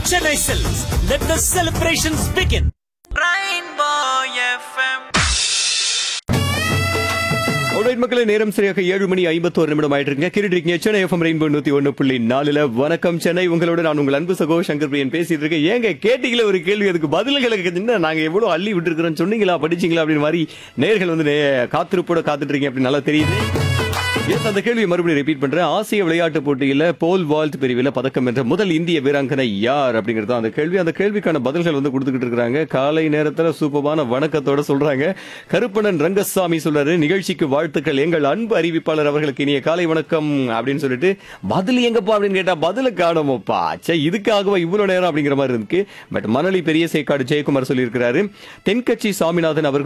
Chennai Silks. Let the celebrations begin. Rainbow FM. alright மக்களே நேரம் சரியாக ஏழு மணி ஐம்பத்தோரு நிமிடம் ஆயிட்டு இருக்குங்க கேட்டுருக்கீங்க சென்னை எஃப்எம் ரெயின்போ நூத்தி ஒண்ணு புள்ளி நாலுல வணக்கம் சென்னை உங்களோட நான் உங்கள் அன்பு சகோ சங்கர் பிரியன் பேசிட்டு இருக்கேன் ஏங்க கேட்டீங்களே ஒரு கேள்வி அதுக்கு பதில்களுக்கு என்ன நாங்க எவ்வளவு அள்ளி விட்டுருக்கிறோம் சொன்னீங்களா படிச்சீங்களா அப்படின்னு மாதிரி நேர்கள் வந்து நே- காத்திருப்போட காத்துட்டு இருக்கீங்க அப்படின்னு நல்லா தெரியுது எஸ் அந்த கேள்வியை மறுபடியும் ரிப்பீட் பண்றேன் ஆசிய விளையாட்டு போட்டியில போல் வால்ட் பிரிவில் பதக்கம் வென்ற முதல் இந்திய வீராங்கனை யார் அப்படிங்கிறது தான் அந்த கேள்வி அந்த கேள்விக்கான பதில்கள் வந்து கொடுத்துக்கிட்டு இருக்காங்க காலை நேரத்துல சூப்பமான வணக்கத்தோட சொல்றாங்க கருப்பணன் ரங்கசாமி சொல்றாரு நிகழ்ச்சிக்கு வாழ்த்துக்கள் எங்கள் அன்பு அறிவிப்பாளர் அவர்களுக்கு இனிய காலை வணக்கம் அப்படின்னு சொல்லிட்டு பதில் எங்கப்பா அப்படின்னு கேட்டா பதில காணோமோப்பா சே இதுக்காகவா இவ்வளவு நேரம் அப்படிங்கிற மாதிரி இருக்கு பட் மணலி பெரிய சேக்காடு ஜெயக்குமார் சொல்லியிருக்கிறாரு தென்கட்சி சாமிநாதன் அவர்கள்